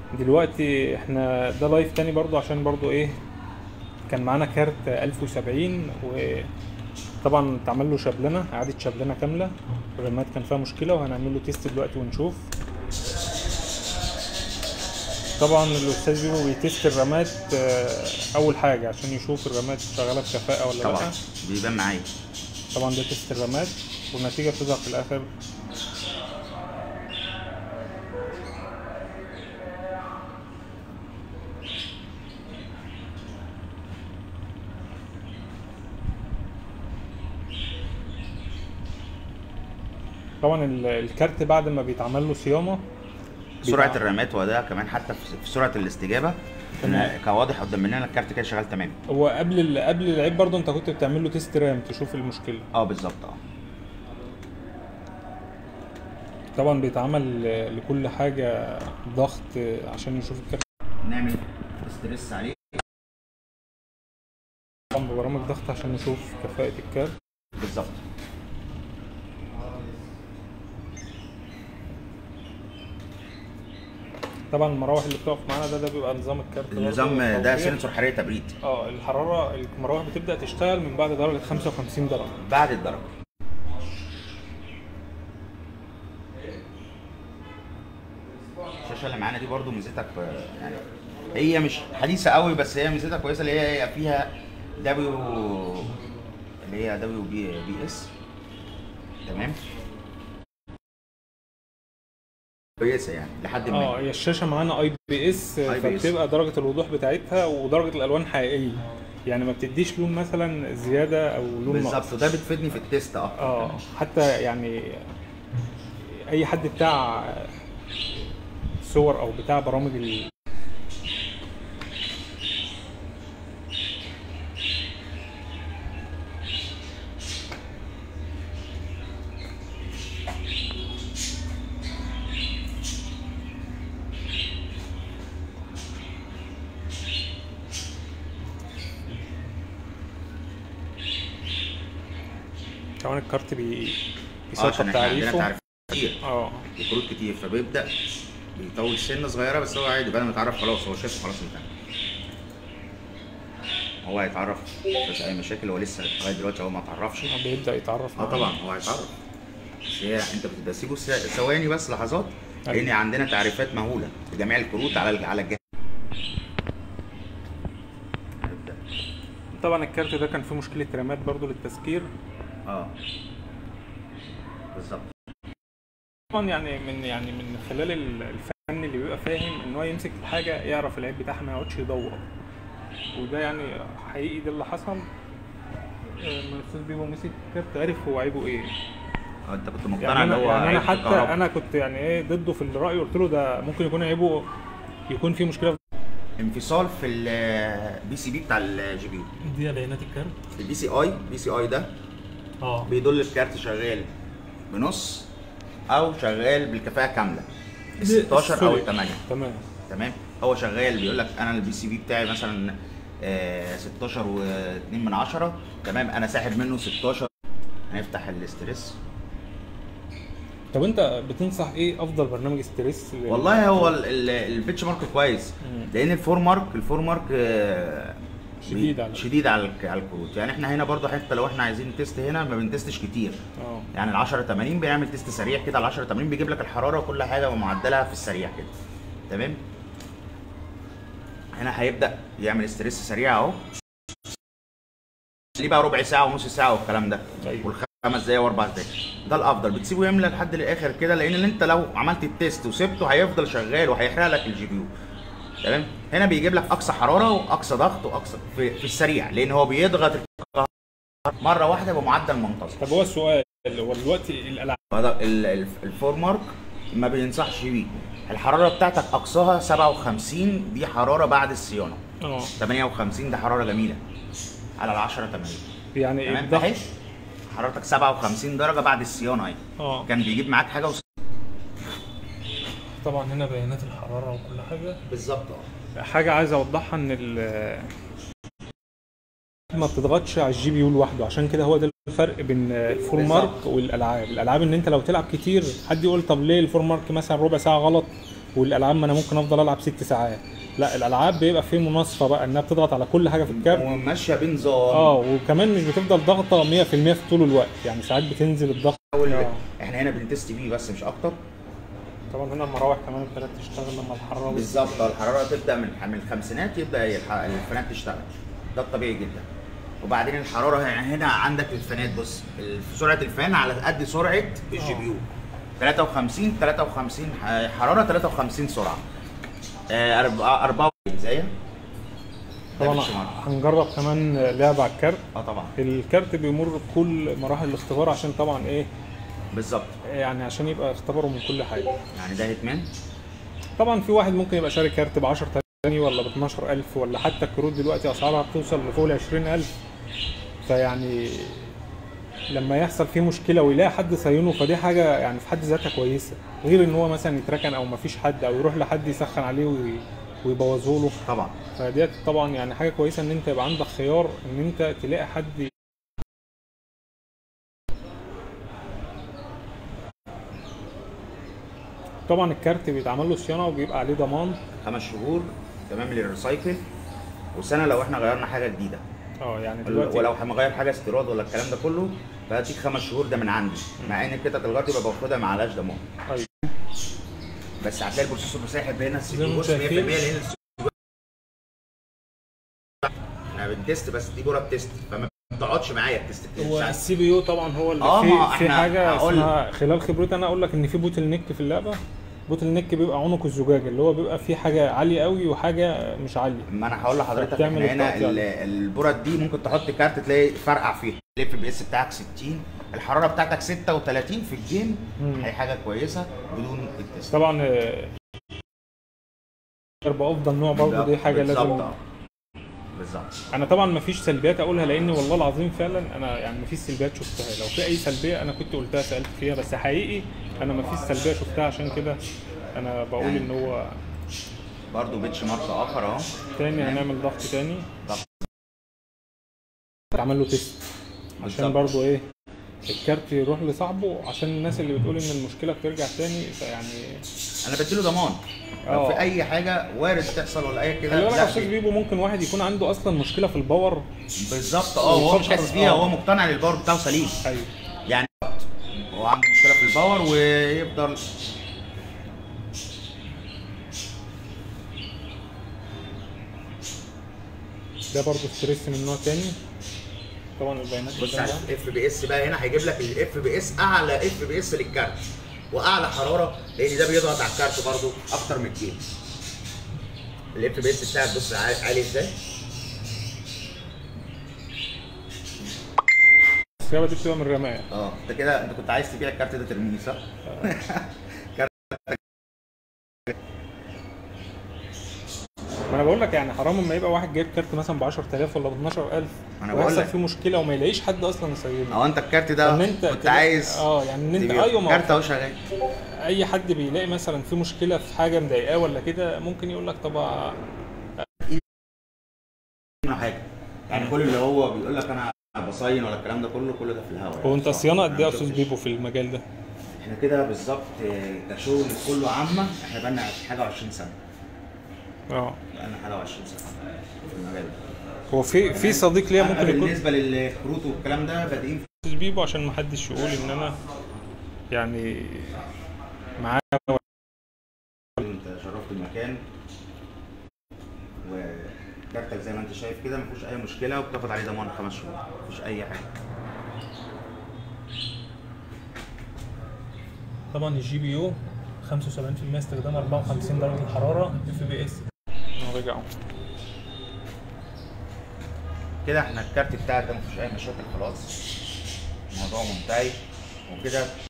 دلوقتي احنا ده لايف تاني برضو عشان برضو ايه كان معانا كارت 1070 وطبعا اتعمل له شبلنه اعاده شبلنه كامله الرامات كان فيها مشكله وهنعمل له تيست دلوقتي ونشوف طبعا الاستاذ بيبو بيتست الرامات آه، اول حاجه عشان يشوف الرامات شغاله بكفاءه ولا لا طبعا بيبان معايا طبعا ده تيست الرامات والنتيجه بتظهر في الاخر طبعا ال- الكارت بعد ما بيتعمل له صيانه سرعه بيبقى- الرامات وده كمان حتى في في سرعه الاستجابه تمام. إن كواضح قدام مننا الكارت كده شغال تمام هو قبل ال- قبل العيب برضه انت كنت بتعمل له تيست رام تشوف المشكله اه بالظبط اه طبعا بيتعمل ل- لكل حاجه ضغط عشان يشوف الكارت نعمل ستريس عليه طبعا ببرامج ضغط عشان نشوف كفاءه الكارت بالظبط طبعا المراوح اللي بتقف معانا ده ده بيبقى نظام الكارت برضه النظام ده توقيت. سنسور حراري تبريد اه الحراره المراوح بتبدا تشتغل من بعد درجه 55 درجه بعد الدرجه الشاشه اللي معانا دي برضو ميزتها ك- يعني هي مش حديثه قوي بس هي ميزتها كويسه اللي هي هي فيها دبليو اللي هي دبليو بي بي اس تمام كويسه يعني لحد ما اه هي الشاشه معانا اي بي اس IPS. فبتبقى درجه الوضوح بتاعتها ودرجه الالوان حقيقيه يعني ما بتديش لون مثلا زياده او لون ناقص بالظبط ده بتفيدني في التيست اه اه حتى يعني اي حد بتاع صور او بتاع برامج ال... طبعا الكارت بي اه بيسطب عشان احنا عندنا تعريفه تعريف كتير اه وكروت كتير فبيبدا بيطول سنه صغيره بس هو عادي بعد ما يتعرف خلاص هو شايف خلاص انتهى هو هيتعرف مفيش اي مشاكل هو لسه لغايه دلوقتي هو ما اتعرفش بيبدا يتعرف اه معاه. طبعا هو هيتعرف بس هي انت بتبقى سيبه س- ثواني بس لحظات أيوة. لان عندنا تعريفات مهوله بجميع الكروت على الج- على الجهاز هنبدأ. طبعا الكارت ده كان فيه مشكله رامات برضو للتسكير اه بالظبط طبعا يعني من يعني من خلال ال- الفن اللي بيبقى فاهم ان هو يمسك الحاجه يعرف العيب بتاعها ما يقعدش يدور وده يعني حقيقي ده اللي حصل آه، لما الاستاذ بيبو مسك الكارت عرف هو عيبه ايه اه انت كنت مقتنع يعني ان انا هو يعني انا عيب في حتى الكهرباء. انا كنت يعني ايه ضده في الراي قلت له ده ممكن يكون عيبه يكون فيه مشكله انفصال في البي سي بي بتاع الجي بي يو دي بيانات الكارت البي سي اي بي سي اي ده اه بيدل الكارت شغال بنص او شغال بالكفاءه كامله ال 16 او ال 8 تمام تمام هو شغال بيقول لك انا البي سي بي بتاعي مثلا آه 16 و2 من 10 تمام انا ساحب منه 16 هنفتح الاستريس طب انت بتنصح ايه افضل برنامج ستريس لل- والله هو ال- ال- البيتش مارك كويس مم. لان الفور مارك الفور مارك آه، شديد بي- على- شديد على الك- على الكروت يعني احنا هنا برضه حتى لو احنا عايزين تيست هنا ما بنتستش كتير اه يعني ال 10 80 بنعمل تيست سريع كده ال 10 80 بيجيب لك الحراره وكل حاجه ومعدلها في السريع كده تمام هنا هيبدا يعمل استريس سريع اهو ليه بقى ربع ساعه ونص ساعه والكلام ده أيوة. والخمس دقايق واربع دقايق ده الافضل بتسيبه يملى لحد الاخر كده لان اللي انت لو عملت التيست وسبته هيفضل شغال وهيحرق لك الجي بي يو تمام هنا بيجيب لك اقصى حراره واقصى ضغط واقصى في, في السريع لان هو بيضغط الكهرباء مره واحده بمعدل منتظم طب هو السؤال هو دلوقتي الالعاب فده ال- ال- الفور مارك ما بينصحش بيه الحراره بتاعتك اقصاها 57 دي حراره بعد الصيانه اه 58 ده حراره جميله على ال 10 80 يعني تمام الضغط اهي حرارتك 57 درجه بعد الصيانه اهي اه كان بيجيب معاك حاجه وس... طبعا هنا بيانات الحراره وكل حاجه بالظبط اه حاجه عايز اوضحها ان ال ما بتضغطش على الجي بي يو لوحده عشان كده هو ده الفرق بين الفور بالظبط. مارك والالعاب الالعاب ان انت لو تلعب كتير حد يقول طب ليه الفور مارك مثلا ربع ساعه غلط والالعاب ما انا ممكن افضل العب ست ساعات لا الالعاب بيبقى فيه مناصفه بقى انها بتضغط على كل حاجه في الكارت وماشيه بنظام اه وكمان مش بتفضل ضغطه 100% في طول الوقت يعني ساعات بتنزل الضغط أول- آه. احنا هنا بنتست بيه بس مش اكتر طبعا هنا المراوح كمان ابتدت تشتغل لما الحراره بالظبط الحراره تبدا من من الخمسينات يبدا الح- الفانات تشتغل ده الطبيعي جدا وبعدين الحراره يعني هنا عندك الفانات بص ال- سرعه الفان على قد سرعه الجي بي يو 53 53 ح- حراره 53 سرعه آه، أرب- 4 زي طبعا هنجرب كمان لعبه على الكارت اه طبعا الكارت بيمر بكل مراحل الاختبار عشان طبعا ايه بالظبط يعني عشان يبقى اختبره من كل حاجه يعني ده هيتمان طبعا في واحد ممكن يبقى شاري كارت ب 10000 جنيه ولا ب 12000 ولا حتى الكروت دلوقتي اسعارها بتوصل لفوق ال 20000 فيعني لما يحصل فيه مشكله ويلاقي حد صينه فدي حاجه يعني في حد ذاتها كويسه غير ان هو مثلا يتركن او مفيش حد او يروح لحد يسخن عليه وي- ويبوظه له طبعا فديت طبعا يعني حاجه كويسه ان انت يبقى عندك خيار ان انت تلاقي حد طبعا الكارت بيتعمل له صيانه وبيبقى عليه ضمان خمس شهور تمام للريسايكل وسنه لو احنا غيرنا حاجه جديده اه يعني دلوقتي ولو هنغير حاجه استيراد ولا الكلام ده كله فهديك خمس شهور ده من عندي مع ان القطعه الغلط يبقى باخدها ما عليهاش ضمان أيوة. بس هتلاقي البروسيسور مساحب هنا السي زي بي ما بص 100% شايفين. لان السي احنا بنتست بس دي جرب تيست فما بتقعدش معايا التيست هو بتاعتي. السي بي يو طبعا هو اللي آه، ما فيه في إحنا حاجه هقول اسمها خلال خبرتي انا اقول لك ان في بوتل نيك في اللعبه بوتل نيك بيبقى عنق الزجاجه اللي هو بيبقى فيه حاجه عاليه قوي وحاجه مش عاليه ما انا هقول لحضرتك فبتعمل احنا هنا التقطيع ال- ده. البرد دي ممكن تحط كارت تلاقي فرقع فيها الاف بي اس بتاعك 60 الحراره بتاعتك 36 في الجيم مم. هي حاجه كويسه بدون التست طبعا آه، يبقى افضل نوع برضه دي حاجه بالظبط، لازم آه. بالظبط انا طبعا ما فيش سلبيات اقولها لان والله العظيم فعلا انا يعني ما فيش سلبيات شفتها لو في اي سلبيه انا كنت قلتها سالت فيها بس حقيقي انا ما فيش سلبيه شفتها عشان كده انا بقول يعني ان هو برضه بيتش مارك اخر اهو تاني هنعمل ضغط تاني ضغط. تعمل له تيست عشان بالظبط. برضو ايه الكارت يروح لصاحبه عشان الناس اللي بتقول ان المشكله بترجع تاني فيعني انا بديله ضمان لو آه. في اي حاجه وارد تحصل ولا اي كده خلي بالك لا يا استاذ في- بيبو ممكن واحد يكون عنده اصلا مشكله في الباور بالظبط اه وهو مش ويفكر- حاسس بيها آه. وهو مقتنع ان الباور بتاعه سليم ايوه يعني هو عنده مشكله في الباور ويفضل ده برضو ستريس من نوع تاني طبعا البيانات بص قدام على بعض. الاف بي اس بقى هنا هيجيب لك الاف بي اس اعلى اف بي اس للكارت واعلى حراره لان ده بيضغط على الكارت برضو اكتر من الجيم الاف بي اس بتاعك بص عالي عالي ازاي السياره دي بتبقى من الرمايه اه انت كده انت كنت عايز تبيع الكارت ده ترميه صح؟ ما انا بقول لك يعني حرام اما يبقى واحد جايب كارت مثلا ب 10000 ولا ب 12000 أنا بقول ويحصل لك. فيه مشكله وما يلاقيش حد اصلا يسيبه او انت الكارت ده ان انت كنت تلاقي- عايز اه يعني ان انت تبيعه. ايوه ما هو كارت اهو شغال اي حد بيلاقي مثلا في مشكله في حاجه مضايقاه ولا كده ممكن يقول لك طب منه حاجه يعني كل اللي هو بيقول لك انا بصين ولا الكلام ده كله كله ده في الهواء هو انت يعني. صيانه قد ايه يا أنا استاذ شفتش. بيبو في المجال ده؟ احنا كده بالظبط آه، كشغل كله عامه احنا بقالنا حاجه 20 سنه اه بقالنا حاجه 20 سنه في المجال ده هو في في صديق ليا أما ممكن يكون بالنسبه للكروت والكلام ده بادئين استاذ بيبو عشان ما حدش يقول ان انا يعني معاه انت شرفت المكان وكارتك زي ما انت شايف كده مفيهوش اي مشكله وبتاخد عليه ضمان خمس شهور مفيش اي حاجه طبعا الجي بي يو 75% استخدام 54 درجه الحراره اف بي اس رجعوا كده احنا الكارت بتاعك ده مفيش اي مشاكل خلاص الموضوع منتهي وكده